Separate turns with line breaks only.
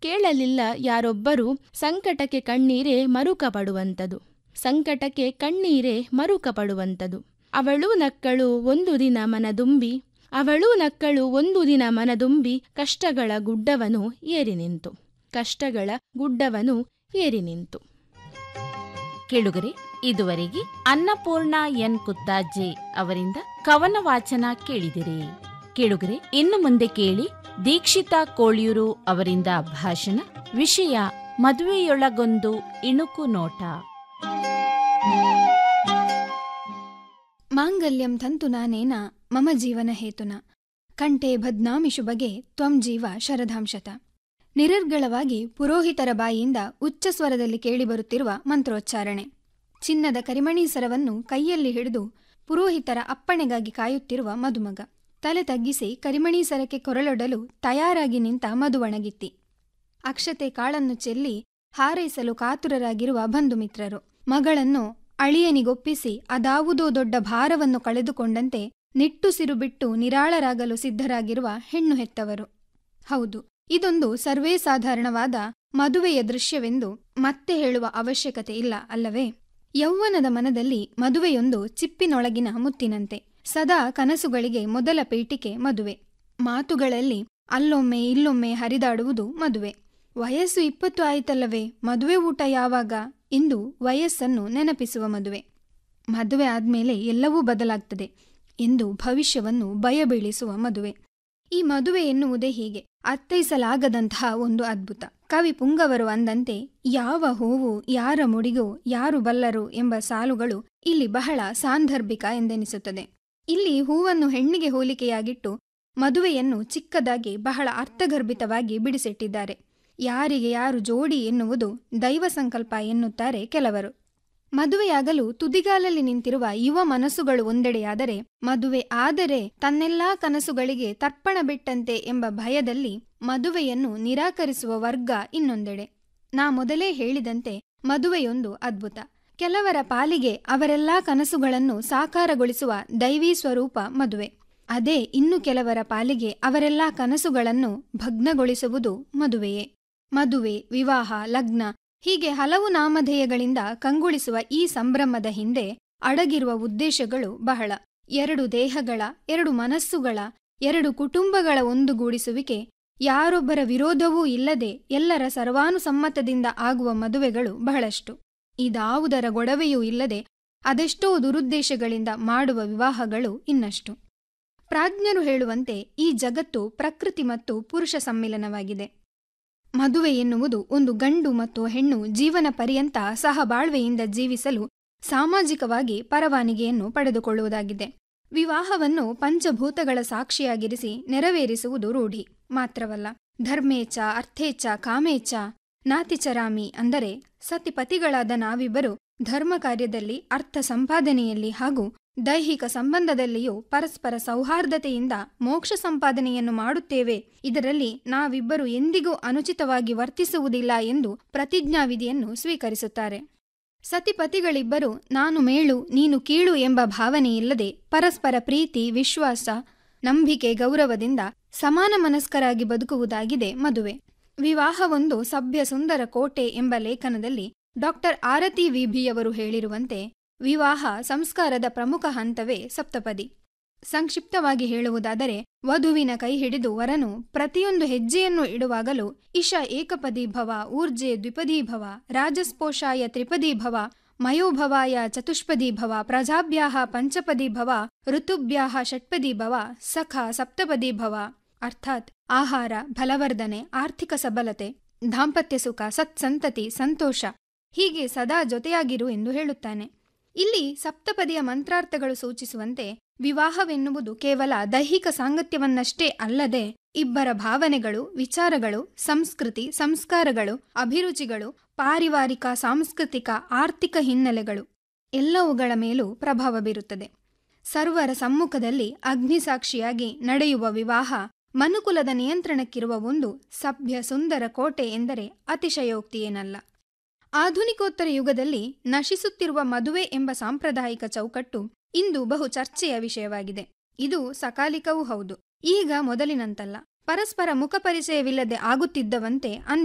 ಕೇಳಲಿಲ್ಲ ಯಾರೊಬ್ಬರು ಸಂಕಟಕ್ಕೆ ಕಣ್ಣೀರೇ ಮರುಕ ಪಡುವಂಥದು ಸಂಕಟಕ್ಕೆ ಕಣ್ಣೀರೇ ಮರುಕ ಪಡುವಂಥದು ಅವಳು ನಕ್ಕಳು ಒಂದು ದಿನ ಮನದುಂಬಿ ಅವಳು ನಕ್ಕಳು ಒಂದು ದಿನ ಮನದುಂಬಿ ಕಷ್ಟಗಳ ಗುಡ್ಡವನು ಏರಿ ನಿಂತು ಕಷ್ಟಗಳ ಗುಡ್ಡವನು ಏರಿ ನಿಂತು
ಕೇಳುಗರೆ ಇದುವರೆಗೆ ಅನ್ನಪೂರ್ಣ ಎನ್ ಕುತ್ತಾಜೆ ಅವರಿಂದ ಕವನ ವಾಚನ ಕೇಳಿದಿರಿ ಕೇಳುಗರೆ ಇನ್ನು ಮುಂದೆ ಕೇಳಿ ದೀಕ್ಷಿತಾ ಕೋಳಿಯೂರು ಅವರಿಂದ ಭಾಷಣ ವಿಷಯ ಮದುವೆಯೊಳಗೊಂದು ಇಣುಕು ನೋಟ
ಮಾಂಗಲ್ಯಂ ತಂತುನಾನೇನ ಮಮ ಜೀವನ ಹೇತುನ ಕಂಠೆ ಬದ್ನಾಮಿ ಶುಭಗೆ ತ್ವಂ ಜೀವ ಶರಧಾಂಶತ ನಿರರ್ಗಳವಾಗಿ ಪುರೋಹಿತರ ಬಾಯಿಯಿಂದ ಉಚ್ಚ ಸ್ವರದಲ್ಲಿ ಕೇಳಿಬರುತ್ತಿರುವ ಮಂತ್ರೋಚ್ಚಾರಣೆ ಚಿನ್ನದ ಕರಿಮಣಿ ಸರವನ್ನು ಕೈಯಲ್ಲಿ ಹಿಡಿದು ಪುರೋಹಿತರ ಅಪ್ಪಣೆಗಾಗಿ ಕಾಯುತ್ತಿರುವ ಮದುಮಗ ತಲೆ ತಗ್ಗಿಸಿ ಕರಿಮಣಿ ಸರಕ್ಕೆ ಕೊರಳೊಡಲು ತಯಾರಾಗಿ ನಿಂತ ಮಧುವಣಗಿತ್ತಿ ಅಕ್ಷತೆ ಕಾಳನ್ನು ಚೆಲ್ಲಿ ಹಾರೈಸಲು ಕಾತುರರಾಗಿರುವ ಬಂಧುಮಿತ್ರರು ಮಗಳನ್ನು ಅಳಿಯನಿಗೊಪ್ಪಿಸಿ ಅದಾವುದೋ ದೊಡ್ಡ ಭಾರವನ್ನು ಕಳೆದುಕೊಂಡಂತೆ ನಿಟ್ಟುಸಿರು ಬಿಟ್ಟು ನಿರಾಳರಾಗಲು ಸಿದ್ಧರಾಗಿರುವ ಹೆಣ್ಣು ಹೆತ್ತವರು ಹೌದು ಇದೊಂದು ಸರ್ವೇ ಸಾಧಾರಣವಾದ ಮದುವೆಯ ದೃಶ್ಯವೆಂದು ಮತ್ತೆ ಹೇಳುವ ಅವಶ್ಯಕತೆ ಇಲ್ಲ ಅಲ್ಲವೇ ಯೌವನದ ಮನದಲ್ಲಿ ಮದುವೆಯೊಂದು ಚಿಪ್ಪಿನೊಳಗಿನ ಮುತ್ತಿನಂತೆ ಸದಾ ಕನಸುಗಳಿಗೆ ಮೊದಲ ಪೀಠಿಕೆ ಮದುವೆ ಮಾತುಗಳಲ್ಲಿ ಅಲ್ಲೊಮ್ಮೆ ಇಲ್ಲೊಮ್ಮೆ ಹರಿದಾಡುವುದು ಮದುವೆ ವಯಸ್ಸು ಇಪ್ಪತ್ತು ಆಯಿತಲ್ಲವೇ ಮದುವೆ ಊಟ ಯಾವಾಗ ಇಂದು ವಯಸ್ಸನ್ನು ನೆನಪಿಸುವ ಮದುವೆ ಮದುವೆ ಆದ್ಮೇಲೆ ಎಲ್ಲವೂ ಬದಲಾಗ್ತದೆ ಎಂದು ಭವಿಷ್ಯವನ್ನು ಭಯಬೀಳಿಸುವ ಮದುವೆ ಈ ಮದುವೆ ಎನ್ನುವುದೇ ಹೀಗೆ ಅರ್ಥೈಸಲಾಗದಂತಹ ಒಂದು ಅದ್ಭುತ ಕವಿ ಪುಂಗವರು ಅಂದಂತೆ ಯಾವ ಹೂವು ಯಾರ ಮುಡಿಗೋ ಯಾರು ಬಲ್ಲರು ಎಂಬ ಸಾಲುಗಳು ಇಲ್ಲಿ ಬಹಳ ಸಾಂದರ್ಭಿಕ ಎಂದೆನಿಸುತ್ತದೆ ಇಲ್ಲಿ ಹೂವನ್ನು ಹೆಣ್ಣಿಗೆ ಹೋಲಿಕೆಯಾಗಿಟ್ಟು ಮದುವೆಯನ್ನು ಚಿಕ್ಕದಾಗಿ ಬಹಳ ಅರ್ಥಗರ್ಭಿತವಾಗಿ ಬಿಡಿಸಿಟ್ಟಿದ್ದಾರೆ ಯಾರಿಗೆ ಯಾರು ಜೋಡಿ ಎನ್ನುವುದು ದೈವ ಸಂಕಲ್ಪ ಎನ್ನುತ್ತಾರೆ ಕೆಲವರು ಮದುವೆಯಾಗಲು ತುದಿಗಾಲಲ್ಲಿ ನಿಂತಿರುವ ಯುವ ಮನಸ್ಸುಗಳು ಒಂದೆಡೆಯಾದರೆ ಮದುವೆ ಆದರೆ ತನ್ನೆಲ್ಲಾ ಕನಸುಗಳಿಗೆ ತರ್ಪಣ ಬಿಟ್ಟಂತೆ ಎಂಬ ಭಯದಲ್ಲಿ ಮದುವೆಯನ್ನು ನಿರಾಕರಿಸುವ ವರ್ಗ ಇನ್ನೊಂದೆಡೆ ನಾ ಮೊದಲೇ ಹೇಳಿದಂತೆ ಮದುವೆಯೊಂದು ಅದ್ಭುತ ಕೆಲವರ ಪಾಲಿಗೆ ಅವರೆಲ್ಲಾ ಕನಸುಗಳನ್ನು ಸಾಕಾರಗೊಳಿಸುವ ದೈವೀ ಸ್ವರೂಪ ಮದುವೆ ಅದೇ ಇನ್ನು ಕೆಲವರ ಪಾಲಿಗೆ ಅವರೆಲ್ಲಾ ಕನಸುಗಳನ್ನು ಭಗ್ನಗೊಳಿಸುವುದು ಮದುವೆಯೇ ಮದುವೆ ವಿವಾಹ ಲಗ್ನ ಹೀಗೆ ಹಲವು ನಾಮಧೇಯಗಳಿಂದ ಕಂಗೊಳಿಸುವ ಈ ಸಂಭ್ರಮದ ಹಿಂದೆ ಅಡಗಿರುವ ಉದ್ದೇಶಗಳು ಬಹಳ ಎರಡು ದೇಹಗಳ ಎರಡು ಮನಸ್ಸುಗಳ ಎರಡು ಕುಟುಂಬಗಳ ಒಂದುಗೂಡಿಸುವಿಕೆ ಯಾರೊಬ್ಬರ ವಿರೋಧವೂ ಇಲ್ಲದೆ ಎಲ್ಲರ ಸರ್ವಾನುಸಮ್ಮತದಿಂದ ಆಗುವ ಮದುವೆಗಳು ಬಹಳಷ್ಟು ಇದಾವುದರ ಗೊಡವೆಯೂ ಇಲ್ಲದೆ ಅದೆಷ್ಟೋ ದುರುದ್ದೇಶಗಳಿಂದ ಮಾಡುವ ವಿವಾಹಗಳು ಇನ್ನಷ್ಟು ಪ್ರಾಜ್ಞರು ಹೇಳುವಂತೆ ಈ ಜಗತ್ತು ಪ್ರಕೃತಿ ಮತ್ತು ಪುರುಷ ಸಮ್ಮಿಲನವಾಗಿದೆ ಮದುವೆ ಎನ್ನುವುದು ಒಂದು ಗಂಡು ಮತ್ತು ಹೆಣ್ಣು ಜೀವನ ಪರ್ಯಂತ ಸಹಬಾಳ್ವೆಯಿಂದ ಜೀವಿಸಲು ಸಾಮಾಜಿಕವಾಗಿ ಪರವಾನಿಗೆಯನ್ನು ಪಡೆದುಕೊಳ್ಳುವುದಾಗಿದೆ ವಿವಾಹವನ್ನು ಪಂಚಭೂತಗಳ ಸಾಕ್ಷಿಯಾಗಿರಿಸಿ ನೆರವೇರಿಸುವುದು ರೂಢಿ ಮಾತ್ರವಲ್ಲ ಧರ್ಮೇಚ ಅರ್ಥೇಚ್ಛ ಕಾಮೇಚ್ಛ ನಾತಿಚರಾಮಿ ಅಂದರೆ ಸತಿಪತಿಗಳಾದ ನಾವಿಬ್ಬರು ಧರ್ಮ ಕಾರ್ಯದಲ್ಲಿ ಅರ್ಥ ಸಂಪಾದನೆಯಲ್ಲಿ ಹಾಗೂ ದೈಹಿಕ ಸಂಬಂಧದಲ್ಲಿಯೂ ಪರಸ್ಪರ ಸೌಹಾರ್ದತೆಯಿಂದ ಮೋಕ್ಷ ಸಂಪಾದನೆಯನ್ನು ಮಾಡುತ್ತೇವೆ ಇದರಲ್ಲಿ ನಾವಿಬ್ಬರು ಎಂದಿಗೂ ಅನುಚಿತವಾಗಿ ವರ್ತಿಸುವುದಿಲ್ಲ ಎಂದು ಪ್ರತಿಜ್ಞಾವಿಧಿಯನ್ನು ಸ್ವೀಕರಿಸುತ್ತಾರೆ ಸತಿಪತಿಗಳಿಬ್ಬರು ನಾನು ಮೇಳು ನೀನು ಕೀಳು ಎಂಬ ಭಾವನೆಯಿಲ್ಲದೆ ಪರಸ್ಪರ ಪ್ರೀತಿ ವಿಶ್ವಾಸ ನಂಬಿಕೆ ಗೌರವದಿಂದ ಸಮಾನ ಮನಸ್ಕರಾಗಿ ಬದುಕುವುದಾಗಿದೆ ಮದುವೆ ವಿವಾಹವೊಂದು ಸಭ್ಯ ಸುಂದರ ಕೋಟೆ ಎಂಬ ಲೇಖನದಲ್ಲಿ ಡಾಕ್ಟರ್ ಆರತಿ ವಿಭಿಯವರು ಹೇಳಿರುವಂತೆ ವಿವಾಹ ಸಂಸ್ಕಾರದ ಪ್ರಮುಖ ಹಂತವೇ ಸಪ್ತಪದಿ ಸಂಕ್ಷಿಪ್ತವಾಗಿ ಹೇಳುವುದಾದರೆ ವಧುವಿನ ಕೈ ಹಿಡಿದು ವರನು ಪ್ರತಿಯೊಂದು ಹೆಜ್ಜೆಯನ್ನು ಇಡುವಾಗಲೂ ಇಶ ಏಕಪದಿ ಭವ ಊರ್ಜೆ ದ್ವಿಪದೀ ಭವ ರಾಜಸ್ಪೋಷಾಯ ತ್ರಿಪದೀ ಭವ ಮಯೋಭವಾಯ ಚತುಷ್ಪದೀ ಭವ ಪ್ರಜಾಭ್ಯಾಹ ಪಂಚಪದಿ ಭವ ಋತುಭ್ಯಾಹ ಷಟ್ಪದಿ ಭವ ಸಖ ಸಪ್ತಪದಿ ಭವ ಅರ್ಥಾತ್ ಆಹಾರ ಫಲವರ್ಧನೆ ಆರ್ಥಿಕ ಸಬಲತೆ ದಾಂಪತ್ಯ ಸುಖ ಸತ್ಸಂತತಿ ಸಂತೋಷ ಹೀಗೆ ಸದಾ ಜೊತೆಯಾಗಿರು ಎಂದು ಹೇಳುತ್ತಾನೆ ಇಲ್ಲಿ ಸಪ್ತಪದಿಯ ಮಂತ್ರಾರ್ಥಗಳು ಸೂಚಿಸುವಂತೆ ವಿವಾಹವೆನ್ನುವುದು ಕೇವಲ ದೈಹಿಕ ಸಾಂಗತ್ಯವನ್ನಷ್ಟೇ ಅಲ್ಲದೆ ಇಬ್ಬರ ಭಾವನೆಗಳು ವಿಚಾರಗಳು ಸಂಸ್ಕೃತಿ ಸಂಸ್ಕಾರಗಳು ಅಭಿರುಚಿಗಳು ಪಾರಿವಾರಿಕ ಸಾಂಸ್ಕೃತಿಕ ಆರ್ಥಿಕ ಹಿನ್ನೆಲೆಗಳು ಎಲ್ಲವುಗಳ ಮೇಲೂ ಪ್ರಭಾವ ಬೀರುತ್ತದೆ ಸರ್ವರ ಸಮ್ಮುಖದಲ್ಲಿ ಅಗ್ನಿಸಾಕ್ಷಿಯಾಗಿ ನಡೆಯುವ ವಿವಾಹ ಮನುಕುಲದ ನಿಯಂತ್ರಣಕ್ಕಿರುವ ಒಂದು ಸಭ್ಯ ಸುಂದರ ಕೋಟೆ ಎಂದರೆ ಅತಿಶಯೋಕ್ತಿಯೇನಲ್ಲ ಆಧುನಿಕೋತ್ತರ ಯುಗದಲ್ಲಿ ನಶಿಸುತ್ತಿರುವ ಮದುವೆ ಎಂಬ ಸಾಂಪ್ರದಾಯಿಕ ಚೌಕಟ್ಟು ಇಂದು ಬಹು ಚರ್ಚೆಯ ವಿಷಯವಾಗಿದೆ ಇದು ಸಕಾಲಿಕವೂ ಹೌದು ಈಗ ಮೊದಲಿನಂತಲ್ಲ ಪರಸ್ಪರ ಮುಖಪರಿಚಯವಿಲ್ಲದೆ ಆಗುತ್ತಿದ್ದವಂತೆ